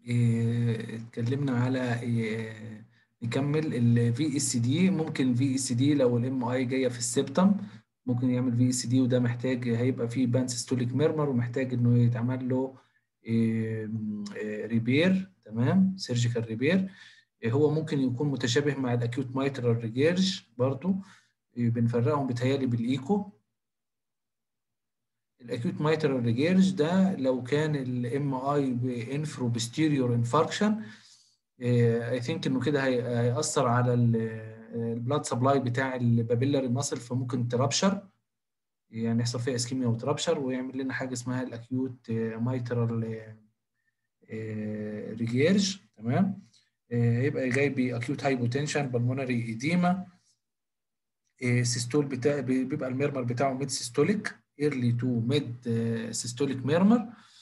إيه، اتكلمنا على إيه، نكمل ال VSD ممكن VSD لو الام اي جايه في السبتم ممكن يعمل VSD وده محتاج هيبقى فيه بانسيستوليك ميرمر ومحتاج انه يتعمل له ريبير تمام سيرجيكال ريبير هو ممكن يكون متشابه مع الاكيوت مايترال ريجيرج برضو إيه، بنفرقهم بتهيألي بالايكو الاكيوت مايترال ريجيرج ده لو كان الام اي بانفرو بستيريور انفاركشن اي ثينك انه كده هي- هيأثر على البلاد سبلاي بتاع البابيلاري ماسل فممكن ترابشر يعني يحصل فيها اسكيميا وترابشر ويعمل لنا حاجه اسمها الاكيوت مايترال ريجيرج تمام آه، يبقى جاي باكيوت هايبوتنشن بالمونري ايديما سيستول بتاع بيبقى الميرمر بتاعه ميد سيستوليك ايرلي تو ميد سيستوليك ميرمر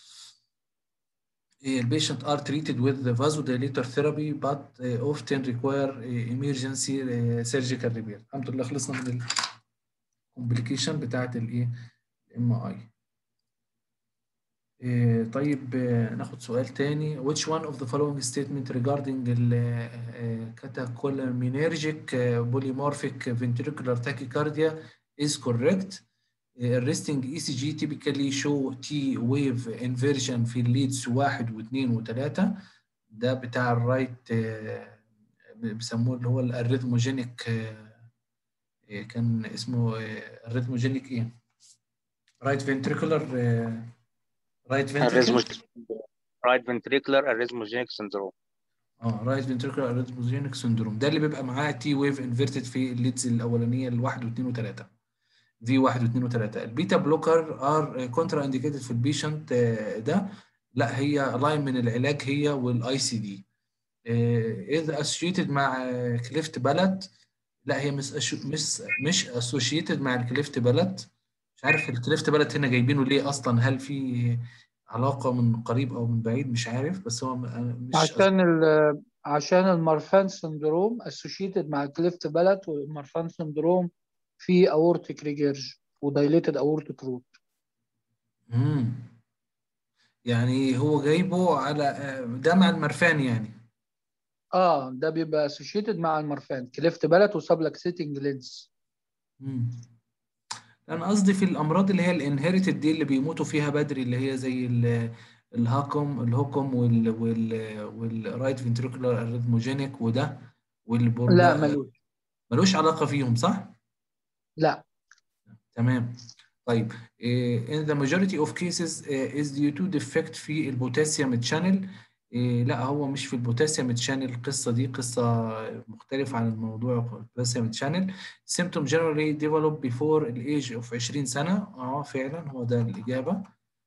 البيشنت are treated with the vasodilator therapy but uh, often require uh, emergency uh, surgical repair الحمد لله خلصنا من الكومبليكيشن بتاعت الايه الام اي طيب آه، ناخد سؤال تاني which one of the following statement regarding ال catecholaminergic uh, polymorphic ventricular tachycardia is correct Uh, resting ECG typically show T wave inversion في الليدز واحد واثنين وثلاثة ده بتاع الرايت آه، بيسموه اللي هو الاريثموجينيك كان اسمه الريثموجينيك ايه؟ رايت فنتريكولار رايت فنتريكولار right ventricular arrhythmogenic syndrome اه رايت فنتريكولار اريثموجينيك سندروم ده اللي بيبقى معاه تي ويف انفيرتد في الليدز الاولانيه الواحد واثنين وثلاثه في واحد واثنين وثلاثه البيتا بلوكر ار كونترا انديكيتد في البيشنت ده لا هي لاين من العلاج هي والاي سي دي اذا اسوشيتد مع كليفت بلد لا هي مش أشو- مش مش اسوشيتد مع الكليفت بلد مش عارف الكليفت بلد هنا جايبينه ليه اصلا هل في علاقه من قريب او من بعيد مش عارف بس هو م- مش عشان ال عشان المارفان سندروم اسوشيتد مع كليفت بلت والمارفان سندروم في اورتيك ريجيرج ودايليتد اورتيك روت مم. يعني هو جايبه على ده مع المرفان يعني اه ده بيبقى اسوشيتد مع المارفان كليفت بلت وسبلكسيتنج لينز مم. انا قصدي في الامراض اللي هي الانهيرتد دي اللي بيموتوا فيها بدري اللي هي زي ال- الهاكم الهوكم وال وال والرايت فنتريكولار اريثموجينيك وده والبوردا لا ملوش ملوش علاقه فيهم صح؟ لا تمام طيب إيه in the majority of cases eh, is due to defect في البوتاسيوم channel إيه لا هو مش في البوتاسيوم channel القصة دي قصة مختلفة عن الموضوع البوتاسيوم channel symptom generally develop before the age of 20 سنة اه فعلا هو ده الإجابة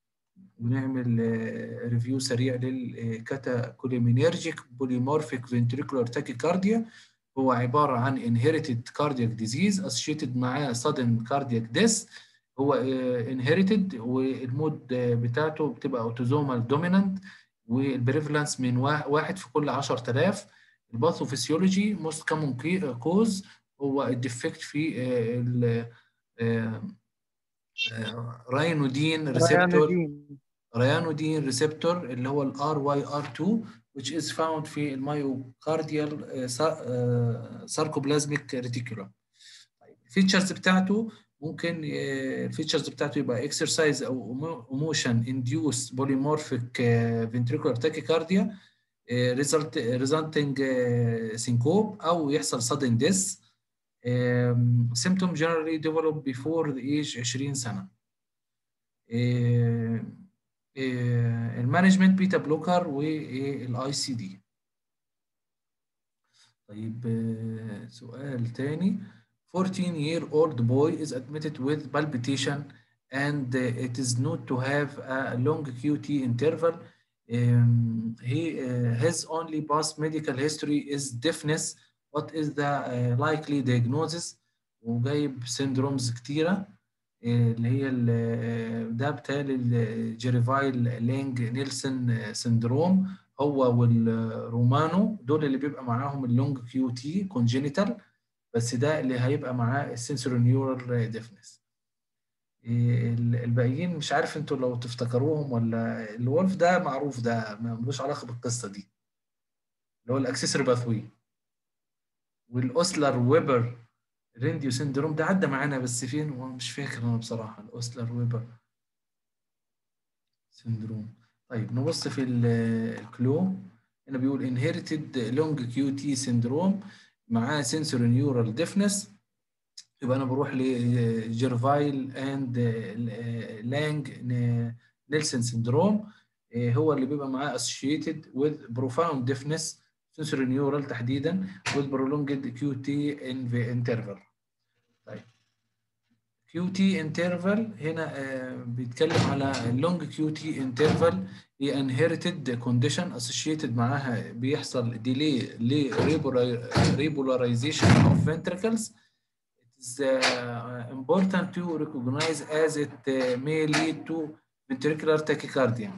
ونعمل ريفيو سريع للكاتاكوليمينيرجيك بوليمورفيك فنتريكولار تاكيكارديا هو عبارة عن inherited cardiac disease associated معاه sudden cardiac death هو آه، inherited والمود آه، بتاعته بتبقى اوتوزومال دومينانت والبريفلانس من وا- واحد في كل 10000 الباثوفيسيولوجي موست كومن كوز هو الديفكت في آه، ال آه، آه، راينودين ريسبتور ريانودين ريانودين ريسبتور اللي هو ال RYR2 which is found في الميوكارديال ساركوبلازميك ريتيكولوم الفيتشرز بتاعته ممكن الفيتشرز بتاعته يبقى exercise او emotion induced polymorphic آه، ventricular tachycardia آه، result resulting آه، syncope او يحصل sudden death آم، symptom generally develop before the age 20 سنة آه، آه، المانجمنت بيتا بلوكر والاي سي دي طيب آه، سؤال تاني 14 year old boy is admitted with palpitation and uh, it is known to have a long QT interval. Um, he, uh, his only past medical history is deafness. What is the uh, likely diagnosis? وجايب syndromes كتيرة آه، اللي هي ال- ده بتالي الجيريفايل لينج نيلسون سندروم هو والرومانو دول اللي بيبقى معاهم اللونج كيو تي كونجينيتال بس ده اللي هيبقى معاه السنسوري نيورال ديفنس إيه، ال- الباقيين مش عارف انتوا لو تفتكروهم ولا الولف ده معروف ده ما- ملوش علاقه بالقصه دي اللي هو الاكسسوري باثوي والاوسلر ويبر رينديو سيندروم ده عدى معانا بس فين هو مش فاكر انا بصراحه الاوسلر ويبر سيندروم طيب نبص في ال- الكلو هنا بيقول inherited long QT syndrome معاه sensory neural deafness يبقى انا بروح لجيرفايل اند لانج نيلسون سندروم هو اللي بيبقى معاه associated with profound deafness sensory neural تحديدا with prolonged QT in the interval طيب QT interval هنا آه، بيتكلم على long QT interval هي inherited condition associated معاها بيحصل delay ل repolarization of ventricles It is uh, important to recognize as it uh, may lead to ventricular tachycardia.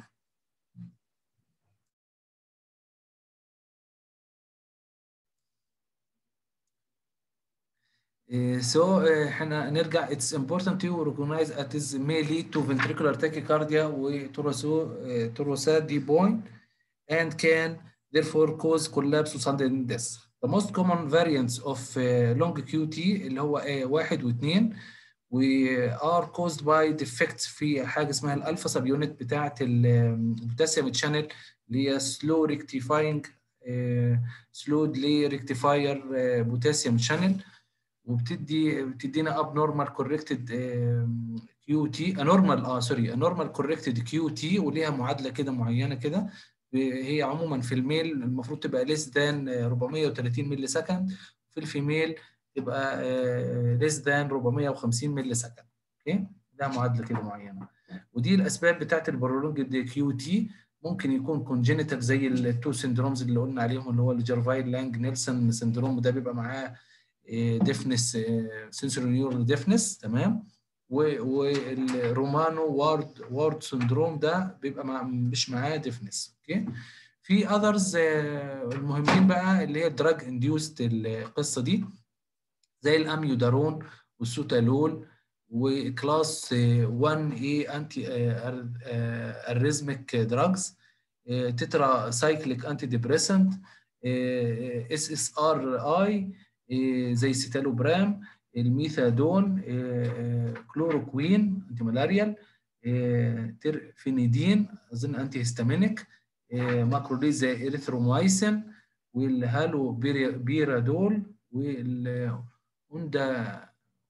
Eh, So eh, احنا نرجع it's important to recognize that it may lead to ventricular tachycardia وتروسات دي point and can therefore cause collapse or sudden death. The most common variants of uh, long QT اللي هو A واحد واثنين و are caused by defects في حاجة اسمها الألفا سب يونت بتاعة البوتاسيوم تشانل اللي هي slow rectifying uh, slowly rectifier uh, potassium channel وبتدي بتدينا abnormal corrected كيو تي anormal اه سوري anormal corrected كيو تي وليها معادله كده معينه كده هي عموما في الميل المفروض تبقى less than 430 ملي سكند في الفيميل تبقى less than 450 ملي سكند اوكي ده معادله كده معينه ودي الاسباب بتاعت البرولونج كيو تي ممكن يكون كونجينيتال زي التو سندرومز اللي قلنا عليهم اللي هو الجرفايل لانج نيلسون سندروم وده بيبقى معاه ديفنس سنسوري نيورال ديفنس تمام والرومانو وارد وارد سندروم ده بيبقى مع مش معاه ديفنس اوكي في اذرز المهمين بقى اللي هي دراج انديوست القصه دي زي الاميودارون والسوتالول وكلاس 1 اي انتي اريزميك دراجز تترا سايكليك انتي ديبريسنت اس اس ار اي زي السيتالوبرام الميثادون كلوروكوين انتي مالاريال ترفينيدين اظن انتي هيستامينيك ماكروليز زي اريثرومايسين والهالو بيرادول والهوندا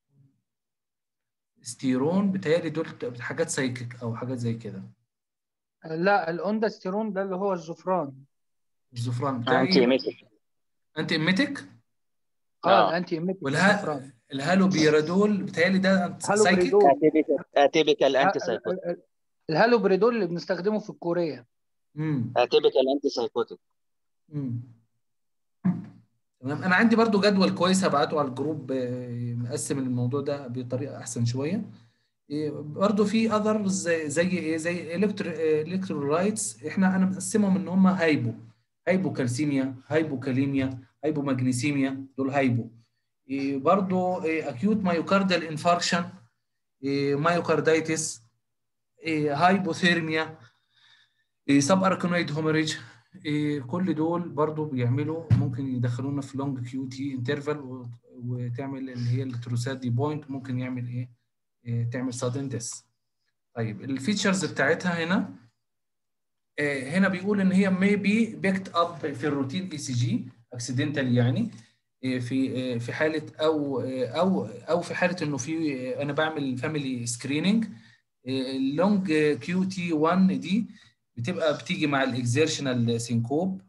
ستيرون بتهيألي دول حاجات سايكيك او حاجات زي كده لا الاونداستيرون ده اللي هو الزفران الزفران انتي بتاعي ايميتك انتي ايميتيك اه آه. الانتي ايميتيك والها الزفران الهالو بيرادول بتهيألي ده هالو سايكيك بريدول اتيبيكال انتي سايكوتيك الهالو بريدول اللي بنستخدمه في الكورية امم اتيبيكال انتي سايكوتيك امم تمام انا عندي برضو جدول كويس هبعته على الجروب آه، مقسم الموضوع ده بطريقه احسن شويه إيه، برضو في اذر زي زي ايه زي الكترولايتس احنا انا مقسمهم ان هم هايبو هايبوكالسيميا هايبوكاليميا هايبوماجنيسيميا دول هايبو إيه، برضو اكيوت مايوكاردال انفاركشن مايوكاردايتس هايبوثيرميا سب اركنويد هومريج كل دول برضو بيعملوا ممكن يدخلونا في لونج كيو تي انترفال وتعمل اللي هي التروسات دي بوينت ممكن يعمل ايه إيه، تعمل سادن ديس طيب الفيتشرز بتاعتها هنا آه، هنا بيقول ان هي maybe picked up في الروتين اي سي جي اكسيدنتال يعني آه، في آه، في حاله او آه، او او في حاله انه في آه، انا بعمل فاميلي سكريننج اللونج كيو تي 1 دي بتبقى بتيجي مع الاكزيرشنال سينكوب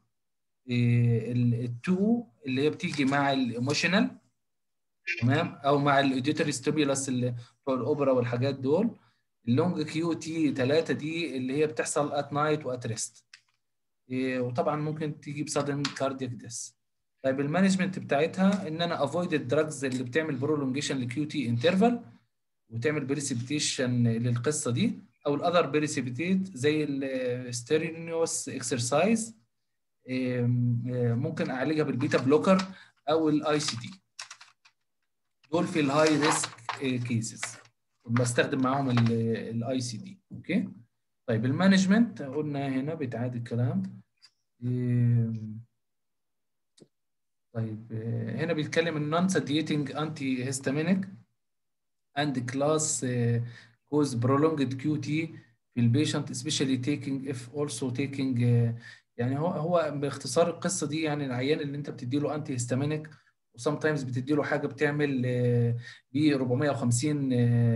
التو اللي هي بتيجي مع الايموشنال تمام او مع الاوديتوري ستيمولس اللي بتوع الاوبرا والحاجات دول اللونج كيو تي 3 دي اللي هي بتحصل ات نايت وات ريست وطبعا ممكن تيجي بسادن كاردياك ديس طيب المانجمنت بتاعتها ان انا افويد الدراجز اللي بتعمل برولونجيشن لكيو تي انترفال وتعمل بريسبتيشن للقصه دي او الاذر بريسبتيت زي الستيرينيوس اكسرسايز ممكن اعالجها بالبيتا بلوكر او الاي سي دي دول في الهاي ريسك كيسز بستخدم معاهم الاي سي دي اوكي طيب المانجمنت قلنا هنا بيتعاد الكلام إيه، طيب آه، هنا بيتكلم النون سيديتنج انتي هيستامينيك and class uh, cause prolonged QT في البيشنت especially taking if also taking uh, يعني هو هو باختصار القصه دي يعني العيان اللي انت بتدي له انتي هيستامينيك وسام تايمز بتدي له حاجه بتعمل ب 450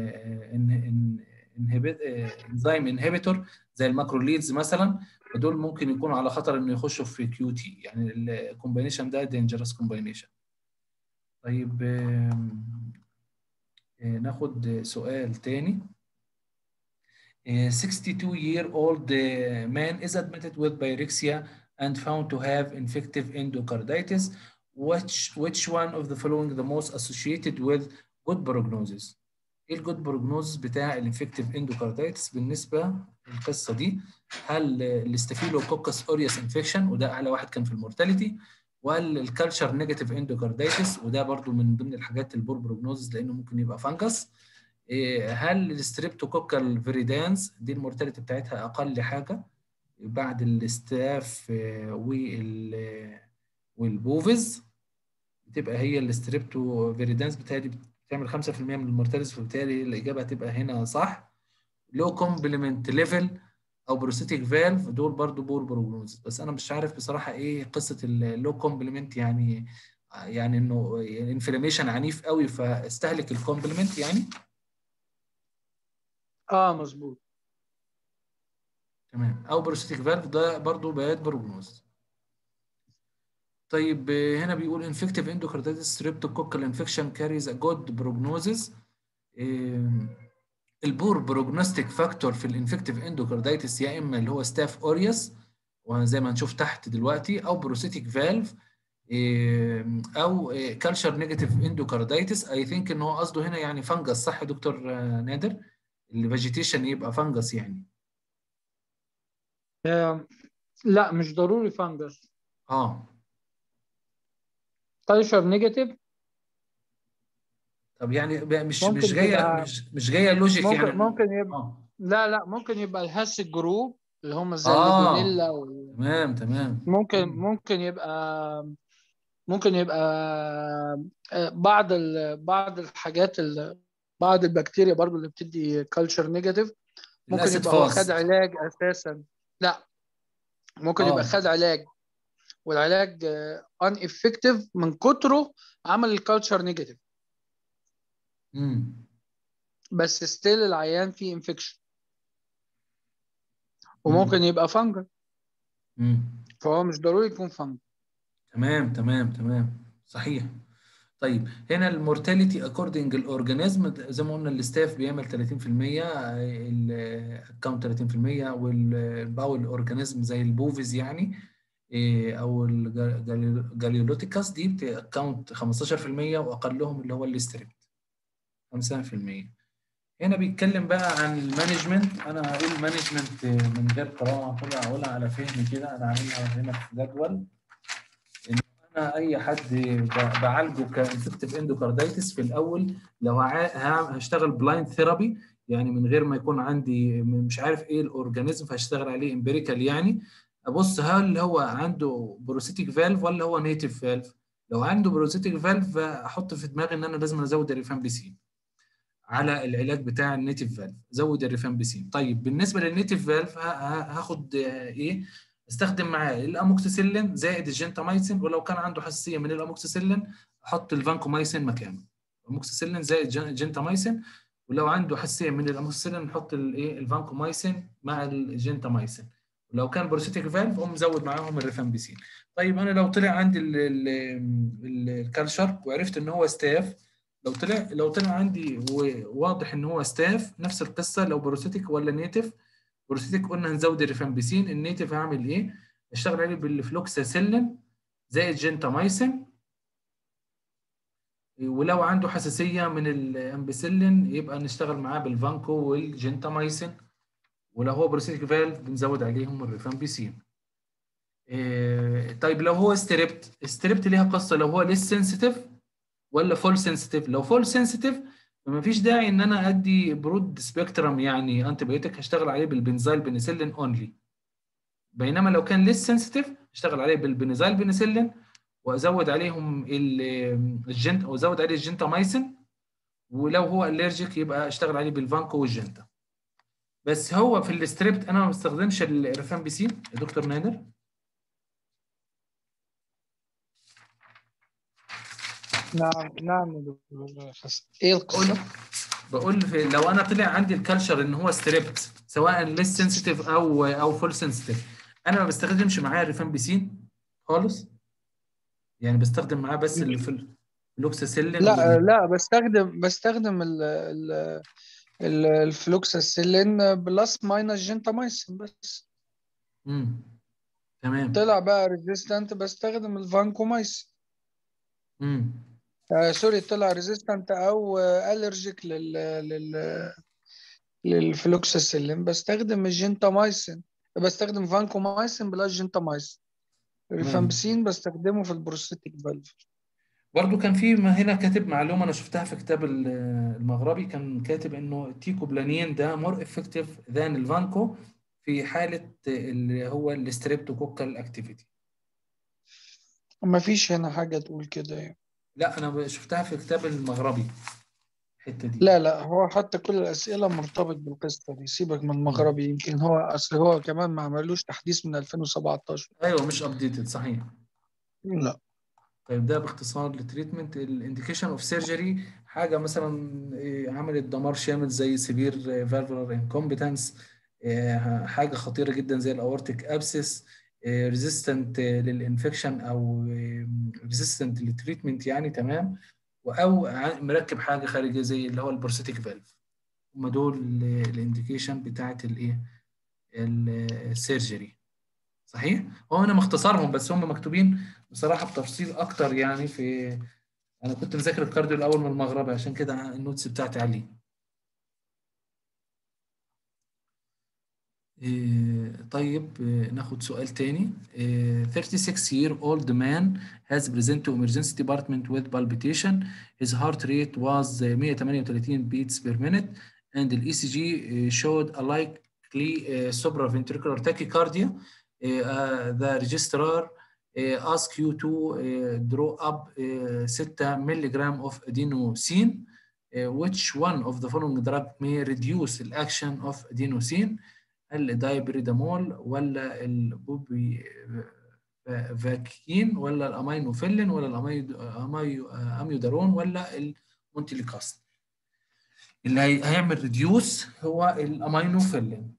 انزيم انهبيتور زي الماكروليدز مثلا فدول ممكن يكونوا على خطر انه يخشوا في كيو تي يعني الكومبينيشن ده دينجرس كومبينيشن طيب آم، آه، ناخد سؤال تاني آه، 62 year old uh, man is admitted with pyrexia and found to have infective endocarditis which which one of the following the most associated with good prognosis ايه الجود بروجنوز بتاع الانفكتيف اندوكاردايتس بالنسبه للقصه دي هل الاستافيلوكوكس اوريوس انفكشن وده اعلى واحد كان في المورتاليتي ولا الكالتشر نيجاتيف اندوكاردايتس وده برضو من ضمن الحاجات البور بروجنوزز لانه ممكن يبقى فانجس إيه، هل الستريبتوكوكال فيريدانس دي المورتاليتي بتاعتها اقل حاجه بعد الاستاف آه، وال والبوفيز بتبقى هي الستريبتو فيريدانس بتاعتي بتعمل 5% من المورتاليتي فبالتالي الاجابه هتبقى هنا صح لو كومبلمنت ليفل او بروستاتيك فالف دول برضو بور بروجنوز بس انا مش عارف بصراحه ايه قصه اللو كومبلمنت يعني يعني انه انفلاميشن عنيف قوي فاستهلك الكومبلمنت يعني اه مظبوط تمام او بروستاتيك فالف ده برضو بيات بروجنوز طيب آه، هنا بيقول infective endocarditis streptococcal infection carries a good prognosis آم، البور بروجنوستيك فاكتور في الانفكتيف اندوكاردايتس يا اما اللي هو ستاف اوريوس وزي ما هنشوف تحت دلوقتي او بروستاتيك فالف او كالشر نيجاتيف اندوكاردايتس اي ثينك ان هو قصده هنا يعني فنجس صح يا دكتور آه، نادر الفيجيتيشن يبقى فنجس يعني آه، لا مش ضروري فانجس اه كالشر نيجاتيف طب يعني بقى مش ممكن مش جايه تبقى- مش مش جايه لوجيك ممكن يعني ممكن يبقى اه لا لا ممكن يبقى الهاس جروب اللي هم زي آه. الليجونيلا وال- تمام تمام ممكن مم. ممكن يبقى ممكن يبقى آه، بعض ال- بعض الحاجات ال- بعض البكتيريا برضو اللي بتدي كالتشر نيجاتيف ممكن الاسيد يبقى هو فاست خد علاج اساسا لا ممكن آه. يبقى خد علاج والعلاج ان افكتيف من كتره عمل الكالتشر نيجاتيف امم بس ستيل العيان فيه انفكشن وممكن يبقى فانجل امم فهو مش ضروري يكون فانجل تمام تمام تمام صحيح طيب هنا المورتاليتي اكوردنج الاورجانيزم زي ما قلنا الاستاف بيعمل 30% الكاونت 30% والباول اورجانيزم زي البوفيز يعني إيه، او الجاليولوتيكاس دي بتكاونت 15% واقلهم اللي هو الاستريبت 5% هنا بيتكلم بقى عن المانجمنت انا هقول مانجمنت من غير قراءه كده هقولها على فهم كده انا عاملها هنا في جدول ان انا اي حد ب- بعالجه كانفكتيف اندوكاردايتس في الاول لو هع- ه- هشتغل بلايند ثيرابي يعني من غير ما يكون عندي م- مش عارف ايه الاورجانيزم فهشتغل عليه امبيريكال يعني ابص هل هو عنده بروسيتيك فالف ولا هو نيتيف فالف لو عنده بروسيتيك فالف احط في دماغي ان انا لازم ازود الريفامبيسين على العلاج بتاع النيتيف فالف زود الريفامبيسين طيب بالنسبه للنيتيف فالف ه- ه- هاخد آه، ايه استخدم معاه الاموكسيسيلين زائد الجنتامايسين ولو كان عنده حساسيه من الاموكسيسيلين احط الفانكومايسين مكانه اموكسيسيلين زائد جن- جنتامايسين ولو عنده حساسيه من الاموكسيسيلين نحط الايه الفانكومايسين مع الجنتامايسين ولو كان بروسيتيك فالف قوم مزود معاهم الريفامبيسين طيب انا لو طلع عندي ال- ال- ال- الكالشر وعرفت ان هو ستاف لو طلع لو طلع عندي وواضح ان هو ستاف نفس القصه لو بروسيتيك ولا نيتف بروسيتيك قلنا هنزود الريفامبيسين النيتف هعمل ايه؟ اشتغل عليه بالفلوكساسيلين زائد جنتامايسين ولو عنده حساسيه من الامبيسيلين يبقى نشتغل معاه بالفانكو والجنتامايسين ولو هو بروسيتيك فالف بنزود عليهم الريفامبيسين إيه طيب لو هو ستريبت ستريبت ليها قصه لو هو ليس سنسيتيف ولا فول سنسيتيف لو فول سنسيتيف فما فيش داعي ان انا ادي برود سبيكترم يعني انتي بايوتيك هشتغل عليه بالبنزايل بنسلين اونلي بينما لو كان ليس سنسيتيف اشتغل عليه بالبنزايل بنسلين وازود عليهم الجنت وازود عليه الجنتامايسين ولو هو الرجيك يبقى اشتغل عليه بالفانكو والجنتا بس هو في الستريبت انا ما بستخدمش الريفامبيسين يا دكتور نادر نعم نعم يا دكتور حسن ايه القصه؟ بقول في لو انا طلع عندي الكالتشر ان هو ستريبت سواء ليس سنسيتيف او او فول سنسيتيف انا ما بستخدمش معاه الريفامبيسين خالص يعني بستخدم معاه بس اللي في اللوكساسيلين لا لا بستخدم بستخدم ال ال ال- الفلوكساسيلين بلس ماينس جنتامايسين بس امم تمام طلع بقى ريزيستنت بستخدم الفانكومايسين امم آه سوري طلع ريزيستنت او الرجيك لل لل للفلوكساسيلين بستخدم الجنتامايسين بستخدم فانكومايسين بلس جنتامايسين الريفامبسين بستخدمه في البروستاتيك فالف برضو كان في ما هنا كاتب معلومه انا شفتها في كتاب ال- المغربي كان كاتب انه التيكوبلانين ده مور افكتيف ذان الفانكو في حاله اللي هو الستريبتوكوكال اكتيفيتي ما فيش هنا حاجة تقول كده يعني. لا انا شفتها في كتاب المغربي الحته دي لا لا هو حتى كل الأسئلة مرتبط بالقصة دي سيبك من المغربي يمكن هو أصل هو كمان ما عملوش تحديث من 2017 ايوه مش ابديتد صحيح لا طيب ده باختصار التريتمنت الانديكيشن اوف سيرجري حاجه مثلا إيه، عملت دمار شامل زي سيفير فالفولار انكومبتنس حاجه خطيره جدا زي الاورتيك ابسس ريزيستنت للانفكشن او ريزيستنت للتريتمنت يعني تمام او ع- مركب حاجه خارجيه زي اللي هو البروستاتيك فالف هم دول الانديكيشن بتاعت الايه السيرجري صحيح هو انا مختصرهم بس هم مكتوبين بصراحه بتفصيل اكتر يعني في انا كنت مذاكر الكارديو الاول من المغربي عشان كده النوتس بتاعتي عليه إيه، طيب إيه، ناخد سؤال تاني إيه، 36 year old man has present to emergency department with palpitation his heart rate was 138 beats per minute and the ECG eh, showed a likely eh, supraventricular tachycardia Eh, uh, the registrar eh, ask you to eh, draw up eh, 6 milligram of adenosine eh, which one of the following drug may reduce the action of adenosine هل الدايبريدامول ولا البوبي فاكين ولا الامينوفيلين ولا الاميد- أمي- اميودارون ولا المونتيليكاست اللي هي- هيعمل ريديوس هو الامينوفيلين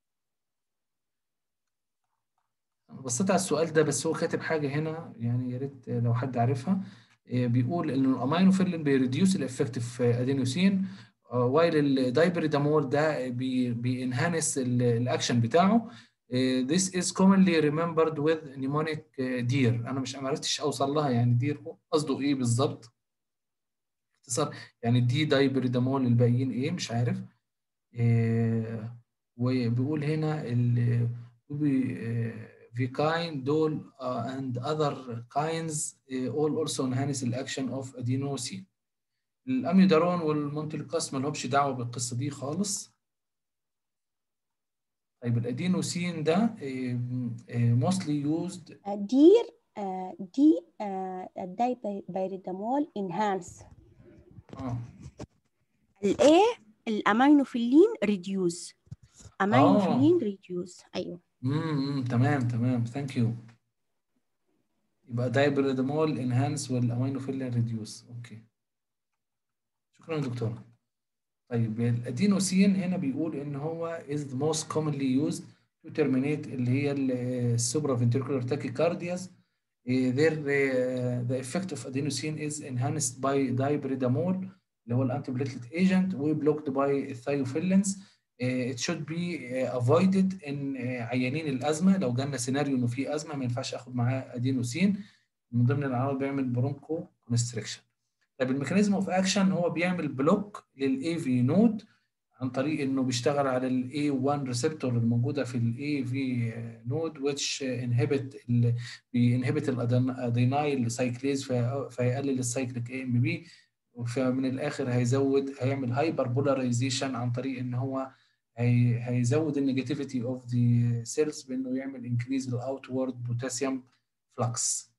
أنا بصيت على السؤال ده بس هو كاتب حاجه هنا يعني يا ريت لو حد عارفها إيه، بيقول ان الامينوفيلين بيريديوس الافكتيف ادينوسين وايل الدايبريدامول ده بي بينهانس الاكشن بتاعه إيه، this is commonly remembered with mnemonic دير انا مش ما عرفتش اوصل لها يعني دير قصده ايه بالظبط اختصار يعني دي دايبريدامول الباقيين ايه مش عارف إيه، وبيقول هنا ال فيكاين دول and other kinds eh, all also enhance the action of adenosine الاميودارون والمونتليكاس ما لهمش دعوه بالقصه دي خالص طيب الادينوسين ده eh, eh, mostly used دير آه، دي آه، الدايبيريدامول انهانس اه الايه الامينوفيلين ريديوز امينوفيلين ريديوز ايوه امم تمام تمام ثانك يو يبقى دايبريدامول انهانس والامينوفيلين ريديوس اوكي شكرا يا دكتوره طيب الادينوسين هنا بيقول ان هو is the most commonly used to terminate اللي هي السوبرا ventricular tachycardias Eh, there uh, the effect of adenosine is enhanced by dipridamol اللي هو الانتيبليتلت ايجنت وبلوكد باي thiophylline it should be uh, avoided in uh, عيانين الازمه لو جالنا سيناريو انه في ازمه ما ينفعش اخد معاه ادينوسين من ضمن الاعراض بيعمل برونكو كونستريكشن طيب الميكانيزم اوف اكشن هو بيعمل بلوك للاي في نود عن طريق انه بيشتغل على الاي 1 ريسبتور الموجوده في الاي في نود which inhibit بينهبت الادينايل سايكليز فيقلل السايكليك اي ام بي فمن الاخر هيزود هيعمل هايبر بولاريزيشن عن طريق ان هو هي هيزود النيجاتيفيتي اوف ذا سيلز بانه يعمل انكريز الاوتورد بوتاسيوم فلكس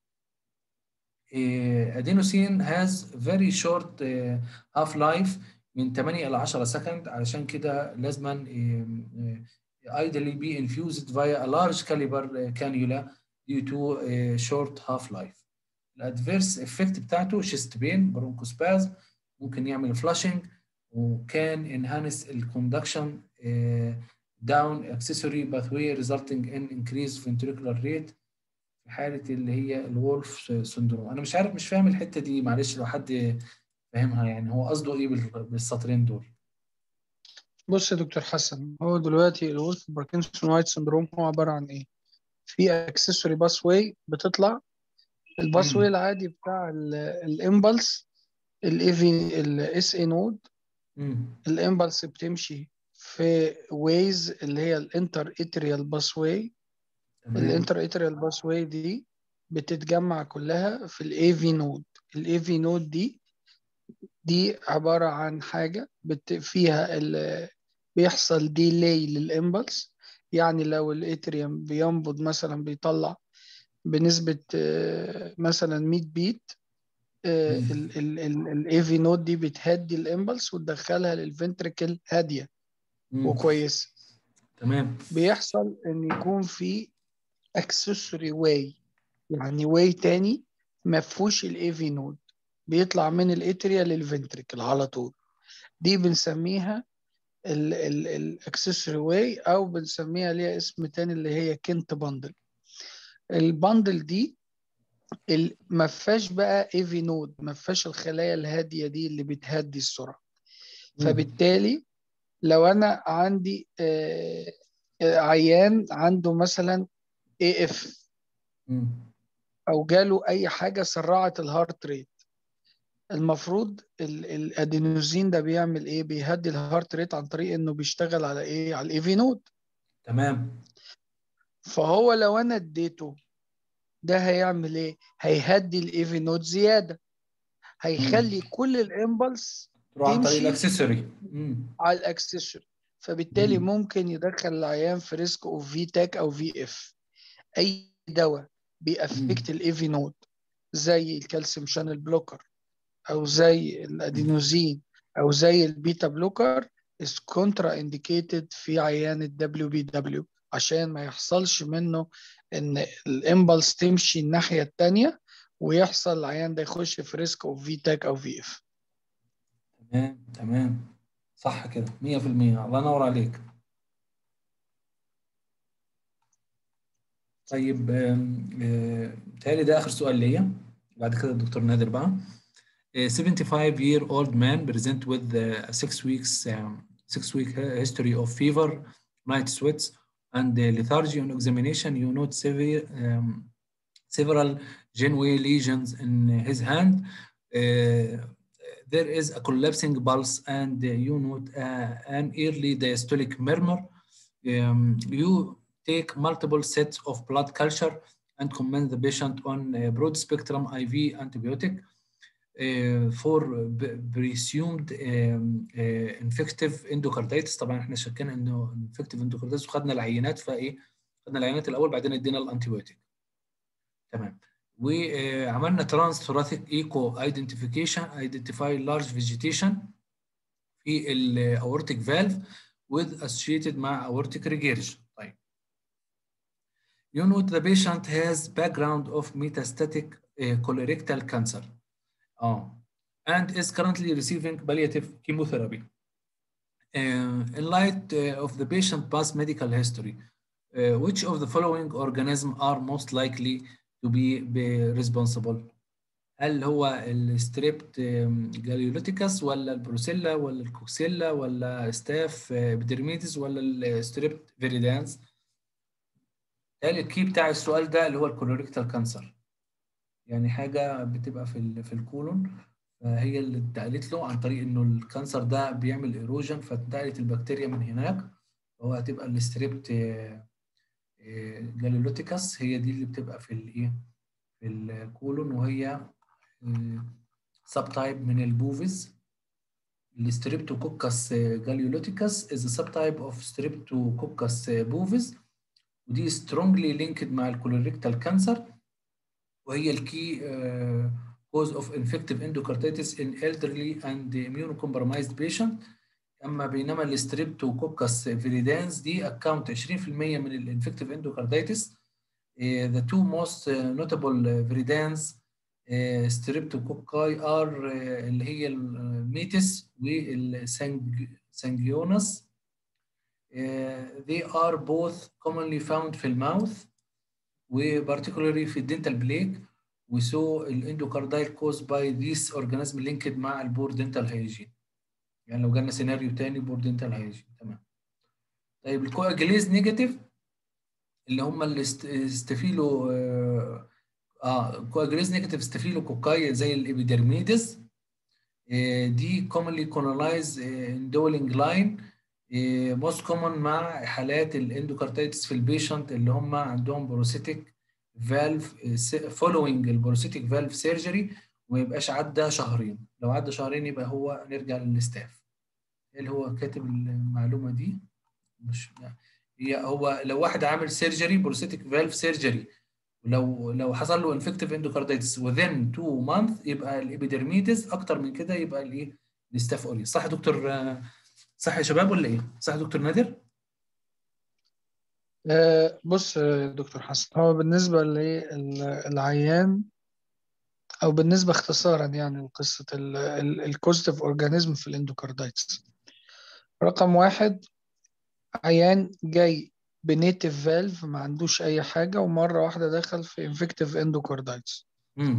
ادينوسين هاز فيري شورت هاف لايف من 8 الى 10 سكند علشان كده لازما ideally be infused via a large caliber cannula due to a short half life. الادفيرس افكت بتاعته شيست بين برونكوسباز ممكن يعمل فلاشنج وكان enhance الكوندكشن down accessory pathway resulting in increased ventricular rate في حاله اللي هي الولف سندروم انا مش عارف مش فاهم الحته دي معلش لو حد فاهمها يعني هو قصده ايه بالسطرين دول بص يا دكتور حسن هو دلوقتي الولف باركنسون وايت سندروم هو عباره عن ايه في اكسسوري باس واي بتطلع الباس واي العادي بتاع الامبلس الاي في الاس اي نود الامبلس بتمشي في ويز اللي هي الانتر اتريال باس واي الانتر اتريال باس واي دي بتتجمع كلها في الاي في نود الاي في نود دي دي عبارة عن حاجة بت فيها بيحصل ديلي للإمبلس يعني لو الاتريوم بينبض مثلا بيطلع بنسبة مثلا 100 بيت الاي في نود دي بتهدي الامبلس وتدخلها للفنتركل هاديه وكويسه تمام بيحصل ان يكون في اكسسوري واي يعني واي تاني ما فيهوش الاي في نود بيطلع من الاتريا للفنتركل على طول دي بنسميها الاكسسوري واي او بنسميها ليها اسم تاني اللي هي كنت باندل الباندل دي ما فيهاش بقى اي في نود ما فيهاش الخلايا الهاديه دي اللي بتهدي السرعه فبالتالي لو انا عندي آه عيان عنده مثلا اي اف او جاله اي حاجه سرعت الهارت ريت المفروض الادينوزين ده بيعمل ايه بيهدي الهارت ريت عن طريق انه بيشتغل على ايه على الاي في نود تمام فهو لو انا اديته ده هيعمل ايه هيهدي الاي في نود زياده هيخلي مم. كل الامبلس عن طريق الاكسسوري على الاكسسوري فبالتالي مم. ممكن يدخل العيان في ريسك اوف في تاك او في اف اي دواء بيأفكت الاي في نود زي الكالسيوم شانل بلوكر او زي الادينوزين او زي البيتا بلوكر is contra indicated في عيان الدبليو بي دبليو عشان ما يحصلش منه ان الامبلس تمشي الناحيه الثانيه ويحصل العيان ده يخش في ريسك اوف في تاك او في اف تمام تمام صح كده 100% الله ينور عليك طيب بتهيألي ده اخر سؤال ليا بعد كده الدكتور نادر بقى 75 year old man present with a six weeks um, six week history of fever night sweats and uh, lethargy on examination you note severe, um, several Genway lesions in his hand uh, there is a collapsing pulse and uh, you note an early diastolic murmur um, you take multiple sets of blood culture and commend the patient on broad spectrum IV antibiotic Uh, for presumed um, uh, infective endocarditis طبعا احنا شكينا انه infective endocarditis وخدنا العينات فايه خدنا العينات الاول بعدين ادينا الانتيبيوتيك تمام وعملنا ترانس ثوراتيك ايكو ايدنتيفيكيشن ايدنتيفاي لارج فيجيتيشن في الاورتيك فالف with associated مع aortic regurg طيب you note the patient has background of metastatic uh, colorectal cancer Oh, and is currently receiving palliative chemotherapy. Uh, in light uh, of the patient past medical history, uh, which of the following organisms are most likely to be, be responsible? هل هو الستريبت جاليوليتيكس ولا البروسيلا ولا الكوكسيلا ولا ستاف ابيدرميدس ولا الستريبت فيريدانس؟ قال الكي بتاع السؤال ده اللي هو الكولوريكتال كانسر. يعني حاجه بتبقى في في الكولون فهي اللي اتقالت له عن طريق انه الكانسر ده بيعمل ايروجن فاتنقلت البكتيريا من هناك فهو هتبقى الستريبت جاليولوتيكاس هي دي اللي بتبقى في الايه في الكولون وهي سب تايب من البوفيز الستريبتوكوكس جاليولوتيكس is a subtype of streptococcus bovis ودي strongly linked مع الكولوريكتال كانسر وهي الكي cause of infective endocarditis in elderly and immunocompromised patient اما بينما الستريبتوكوكس فيريدانس دي account 20% من الانفكتيف اندوكارديتس the two most notable viridans ستريبتوكوكاي ار اللي هي الميتس والسانجيونس they are both commonly found في الماوث وبارتيكولاري في الدنتال بليك وسو الاندوكاردايل كوز باي ذيس اورجانيزم لينكد مع البور دنتال هايجين يعني لو جالنا سيناريو تاني بور دنتال هايجين تمام طيب الكواجليز نيجاتيف اللي هم الاستفيلو اه كواجليز نيجاتيف ستافيلو كوكاي زي الابيدرميدس آه دي commonly colonized indwelling line موست كومن مع حالات الاندوكارديتس في البيشنت اللي هم عندهم بروسيتك فالف فولوينج البروسيتك فالف سيرجري وما يبقاش عدى شهرين لو عدى شهرين يبقى هو نرجع للستاف اللي هو كاتب المعلومه دي مش هي هو لو واحد عامل سيرجري بروسيتك فالف سيرجري ولو لو حصل له انفكتيف اندوكارديتس within 2 مانث يبقى الابيدرميدس اكتر من كده يبقى الايه الستاف اوريس صح يا دكتور صح يا شباب ولا ايه صح يا دكتور نادر آه بص يا دكتور حسن هو بالنسبة للعيان أو بالنسبة اختصارا يعني لقصة الكوزيتيف أورجانيزم في الاندوكارديتس رقم واحد عيان جاي بنيتيف فالف ما عندوش أي حاجة ومرة واحدة دخل في انفكتيف اندوكارديتس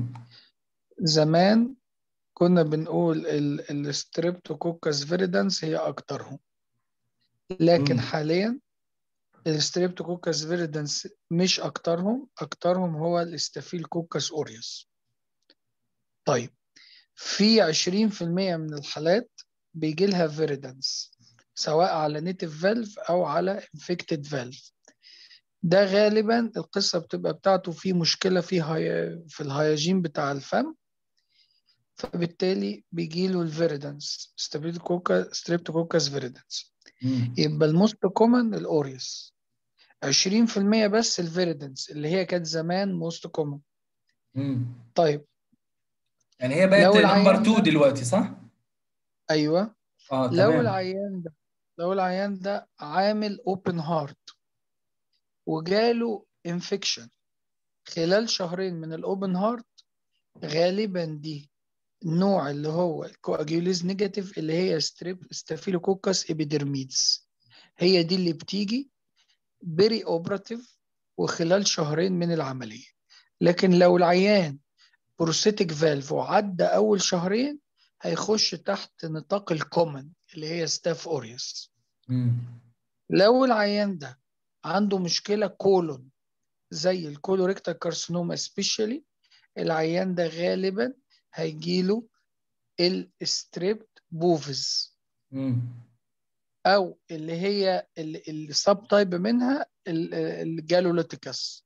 زمان كنا بنقول الستريبتوكوكس فيريدانس هي أكترهم لكن مم. حاليا الستريبتوكوكس فيريدانس مش أكترهم أكترهم هو الاستافيلوكوكس أوريوس طيب في 20% من الحالات بيجي لها فيريدانس سواء على نيتيف فالف أو على انفكتد فالف ده غالبا القصة بتبقى بتاعته في مشكلة في هاي في الهياجين بتاع الفم فبالتالي بيجي له الفيريدانس ستريبتوكوكس فيريدانس يبقى الموست كومن الاوريوس 20% بس الفيريدانس اللي هي كانت زمان موست كومن طيب يعني هي بقت لو نمبر العيان 2 ده- دلوقتي صح؟ ايوه اه لو تمام العيان ده لو العيان ده عامل اوبن هارت وجاله انفكشن خلال شهرين من الاوبن هارت غالبا دي النوع اللي هو الكواجيوليز نيجاتيف اللي هي ستريب ستافيلوكوكس ابيدرميدس هي دي اللي بتيجي بيري اوبراتيف وخلال شهرين من العملية لكن لو العيان بروستيك فالف وعدى أول شهرين هيخش تحت نطاق الكومن اللي هي ستاف اوريوس مم. لو العيان ده عنده مشكلة كولون زي الكولوريكتال كارسينوما سبيشالي العيان ده غالبا هيجيله الستريبت بوفيز مم. او اللي هي السب تايب منها ال- الجالوليتيكاس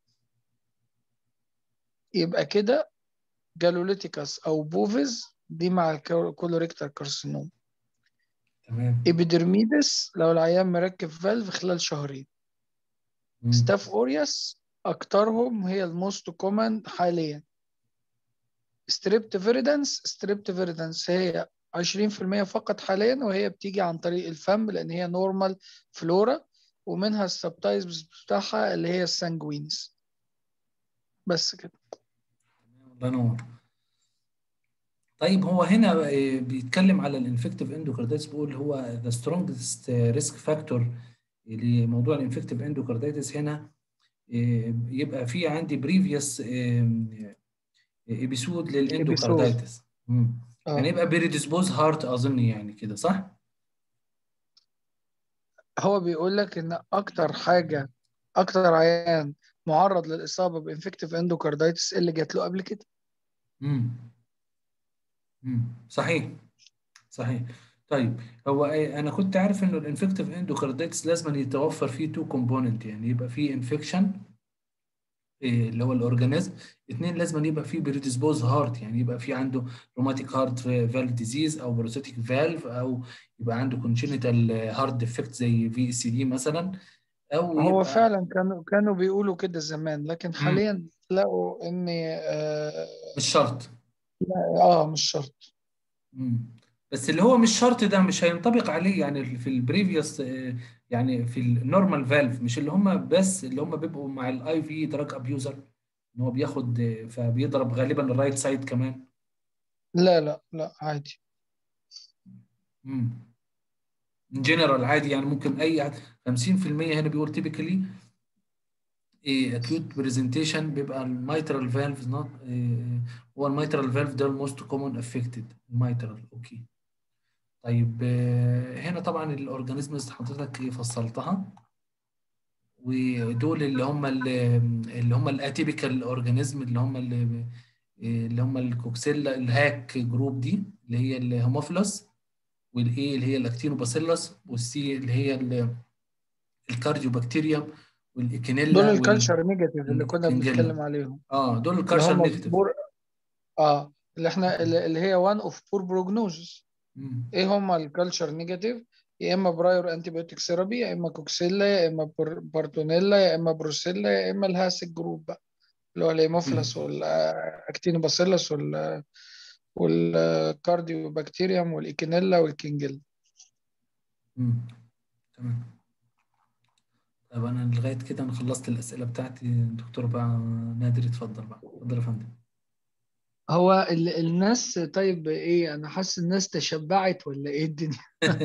يبقى كده جالوليتيكاس او بوفيز دي مع الكولوريكتال كارسينوما تمام ابيدرميدس لو العيان مركب فالف خلال شهرين مم. ستاف اوريوس اكترهم هي الموست كومن حاليا ستريبت فيريدانس ستريبت فيريدانس هي 20% فقط حاليا وهي بتيجي عن طريق الفم لان هي نورمال فلورا ومنها السبتايبس بتاعها اللي هي السانجوينز بس كده الله ينور طيب هو هنا آه، بيتكلم على الانفكتيف اندوكارديتس بيقول هو ذا سترونجست ريسك فاكتور لموضوع الانفكتيف اندوكارديتس هنا آه، يبقى في عندي بريفيوس ابيسود للاندوكارديتس مم. آه. يعني يبقى بريديسبوز هارت اظن يعني كده صح؟ هو بيقول لك ان اكتر حاجه اكتر عيان معرض للاصابه بانفكتيف اندوكاردايتس اللي جات له قبل كده امم امم صحيح صحيح طيب هو إيه، انا كنت عارف انه الانفكتيف اندوكارديتس لازم يتوفر فيه تو كومبوننت يعني يبقى فيه انفكشن إيه اللي هو الاورجانيزم اثنين لازم يبقى فيه بريديسبوز هارت يعني يبقى في عنده روماتيك هارت فالف ديزيز او بروستاتيك فالف او يبقى عنده كونجينيتال هارت ديفكت زي في اس دي مثلا او هو يبقى فعلا كانوا كانوا بيقولوا كده زمان لكن مم. حاليا لقوا ان اه مش شرط آه، مش شرط مم. بس اللي هو مش شرط ده مش هينطبق عليه يعني في البريفيوس يعني في النورمال فالف مش اللي هم بس اللي هم بيبقوا مع الاي في دراج ابيوزر ان هو بياخد آه، فبيضرب غالبا الرايت سايد كمان لا لا لا عادي امم جنرال عادي يعني ممكن اي 50% هنا بيقول تيبيكالي acute presentation بيبقى الميترال فالف نوت هو الميترال فالف ده الموست كومون افكتد الميترال اوكي طيب آه، هنا طبعا الاورجانيزمز حضرتك فصلتها ودول اللي هم اللي, اللي هم الاتيبيكال اورجانيزم اللي هم اللي, اللي هم الكوكسيلا الهاك جروب دي اللي هي الهوموفيلوس والاي اللي هي الاكتينوباسيلس والسي اللي هي ال- الكارديوبكتيريا والايكينيلا دول وال- الكالتشر نيجاتيف اللي كنا والكنجيلا. بنتكلم عليهم اه دول اللي الكالشر هم نيجاتيف بور... اه اللي احنا اللي اللي هي وان اوف بور بروجنوزس مم. ايه هم الكالتشر نيجاتيف يا اما برايور انتيبيوتيك ثيرابي يا اما كوكسيلا يا اما بر- بارتونيلا يا اما بروسيلا يا اما الهاسك جروب بقى اللي هو الهيموفيلس والاكتينوباسيلس وال والكارديوبكتيريوم والايكينيلا والكينجيلا مم. تمام طيب انا لغايه كده انا خلصت الاسئله بتاعتي دكتور بقى نادر اتفضل بقى اتفضل يا فندم هو ال... الناس طيب ايه انا حاسس الناس تشبعت ولا ايه الدنيا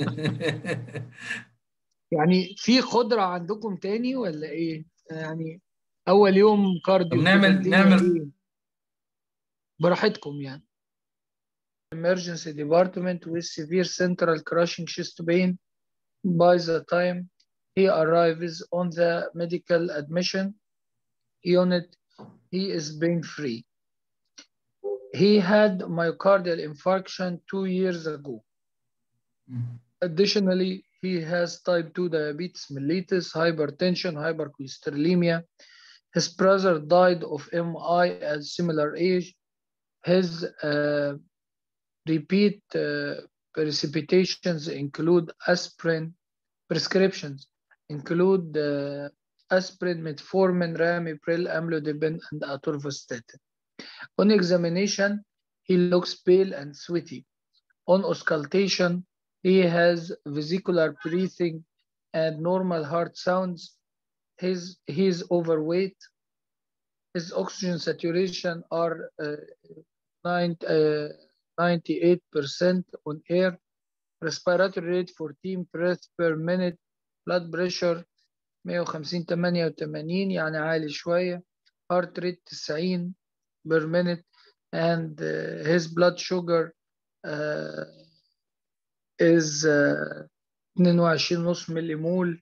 يعني في قدرة عندكم تاني ولا ايه يعني اول يوم طب كارديو كده نعمل الدنيا نعمل ايه براحتكم يعني emergency department with severe central crushing chest pain by the time he arrives on the medical admission unit he is pain free he had myocardial infarction two years ago مم. Additionally, he has type 2 diabetes mellitus, hypertension, hypercholesterolemia. His brother died of MI at similar age. His uh, repeat uh, precipitations include aspirin prescriptions include uh, aspirin, metformin, ramipril, amlodipine, and atorvastatin. On examination, he looks pale and sweaty. On auscultation, he has vesicular breathing and normal heart sounds. His, he is overweight. His oxygen saturation are uh, nine, uh, 98% on air. Respiratory rate 14 breaths per minute. Blood pressure 150 88 يعني عالي شوية. Heart rate 90 per minute. And uh, his blood sugar uh, is uh, 22.5 ملي مول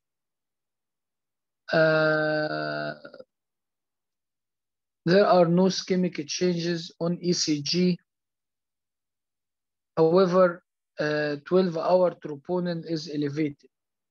uh, there are no ischemic changes on ECG however uh, 12 hour troponin is elevated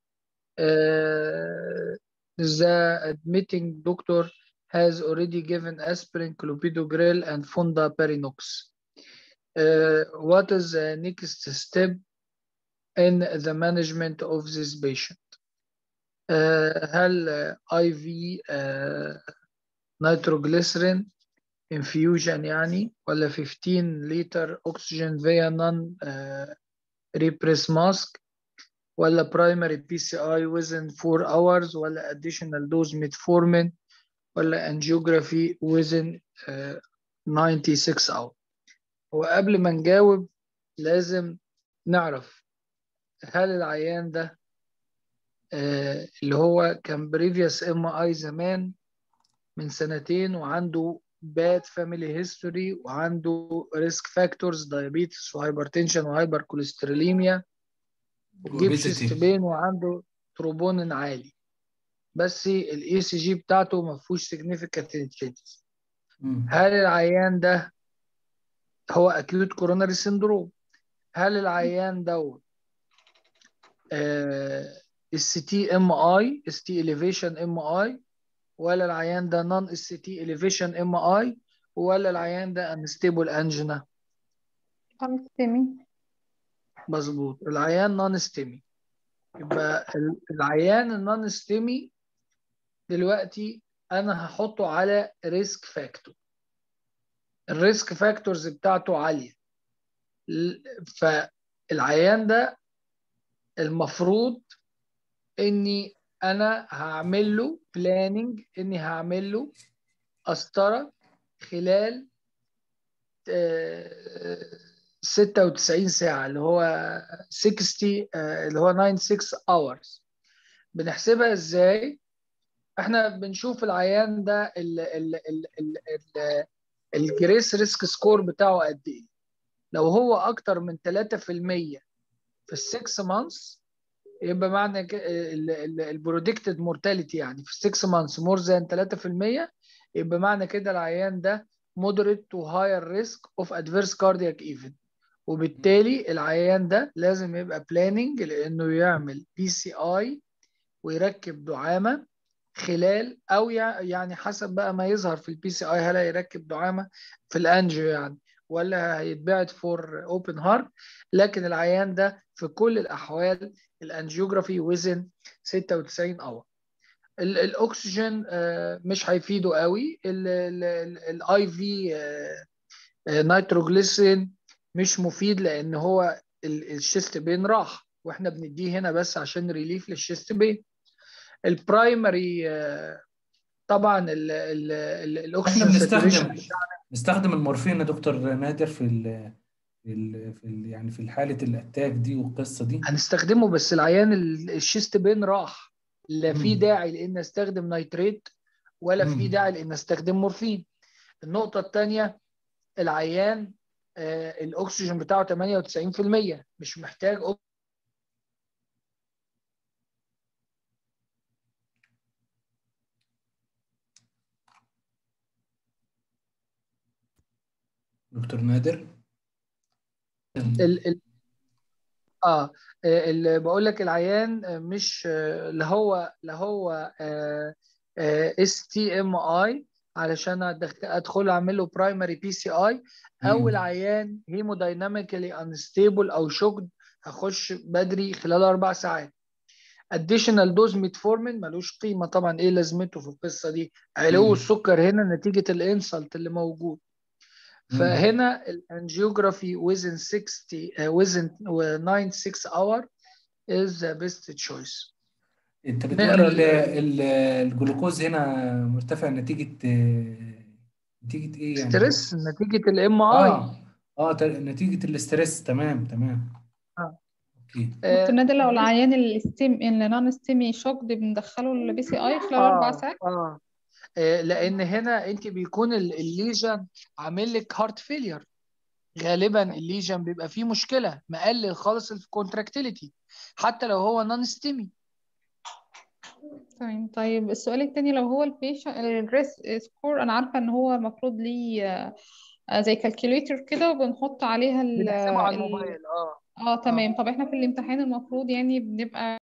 uh, the admitting doctor has already given aspirin, clopidogrel, and fondaparinux. Uh, what is the next step in the management of this patient. Uh, هل IV uh, nitroglycerin infusion يعني ولا 15 لتر oxygen via non uh, repress mask ولا primary PCI within 4 hours ولا additional dose metformin ولا angiography within uh, 96 hours هو قبل ما نجاوب لازم نعرف هل العيان ده آه اللي هو كان بريفيوس ام اي زمان من سنتين وعنده باد فاميلي هيستوري وعنده ريسك فاكتورز دايابيتس وهايبرتنشن وهايبر كوليستروليميا وجيب شيست بين وعنده تروبونين عالي بس الاي سي جي بتاعته ما فيهوش سيجنيفيكانت تشينجز هل العيان ده هو اكيوت كوروناري سيندروم هل العيان دوت السي تي ام اي اس تي اليفيشن ام اي ولا العيان ده نون اس تي اليفيشن ام اي ولا العيان ده انستيبل انجينا انستمي مظبوط العيان نون ستيمي يبقى ال- العيان النون ستيمي دلوقتي انا هحطه على ريسك فاكتور الريسك فاكتورز بتاعته عاليه ل- فالعيان ده المفروض اني انا هعمل له بلاننج اني هعمل له قسطره خلال آه، 96 ساعه اللي هو 60 آه، اللي هو 96 hours بنحسبها ازاي احنا بنشوف العيان ده ال ال ال ال ال الجريس ريسك سكور بتاعه قد ايه لو هو اكتر من 3% في السكس مانثs يبقى معنى البرودكتد مورتاليتي يعني في السكس مانثs مور ذان 3% يبقى معنى كده العيان ده moderate to higher risk of adverse cardiac event وبالتالي العيان ده لازم يبقى planning لانه يعمل بي سي اي ويركب دعامه خلال او يع- يعني حسب بقى ما يظهر في البي سي اي هل هيركب دعامه في الانجيو يعني ولا هيتبعت فور اوبن هارت لكن العيان ده في كل الاحوال الانجيوجرافي وزن 96 اور ال- الاكسجين آه، مش هيفيده قوي الاي في نيتروجليسين مش مفيد لان هو ال- الشيست بين راح واحنا بنديه هنا بس عشان ريليف للشيست بين البرايمري آه، طبعا ال- ال- ال- احنا الاكسجين بنستخدم ساتوريشن نستخدم المورفين يا دكتور نادر في ال في ال في ال يعني في حالة الاتاك دي والقصة دي هنستخدمه بس العيان ال- الشيست بين راح لا في مم. داعي لان استخدم نيتريت ولا في مم. داعي لان استخدم مورفين النقطة الثانية العيان آه، الاكسجين بتاعه 98% مش محتاج أك- دكتور نادر ال ال اه اللي بقول لك العيان آه، مش آه، لا هو لا هو اس تي ام اي علشان أدخ- ادخل اعمل له برايمري بي سي اي او مم. العيان هيمودايناميكالي انستيبل او شوكد هخش بدري خلال اربع ساعات اديشنال دوز ميتفورمين ملوش قيمه طبعا ايه لازمته في القصه دي علو مم. السكر هنا نتيجه الانسلت اللي موجود مم. فهنا الانجيوجرافي within 60 uh, within 96 hour is the best choice انت بتقول نقرا ال- ال- ال- الجلوكوز هنا مرتفع نتيجة آه، نتيجة ايه يعني ستريس نتيجة الام اي اه اه ت- نتيجة الاسترس تمام تمام آه. اوكي دكتور نادر لو العيان الستيم النون ستيمي شوكد بندخله البي سي اي خلال اربع اه ساعات اه آه، لان هنا انت بيكون ال- الليجن عامل لك هارت فيلير غالبا الليجن بيبقى فيه مشكله مقلل خالص الكونتراكتيليتي حتى لو هو نون ستيمي تمام طيب السؤال التاني لو هو البيشن الريس سكور انا عارفه ان هو المفروض ليه آه، زي كالكوليتر كده وبنحط عليها ال بنحسبه على ال- الموبايل اه اه تمام طب احنا في الامتحان المفروض يعني بنبقى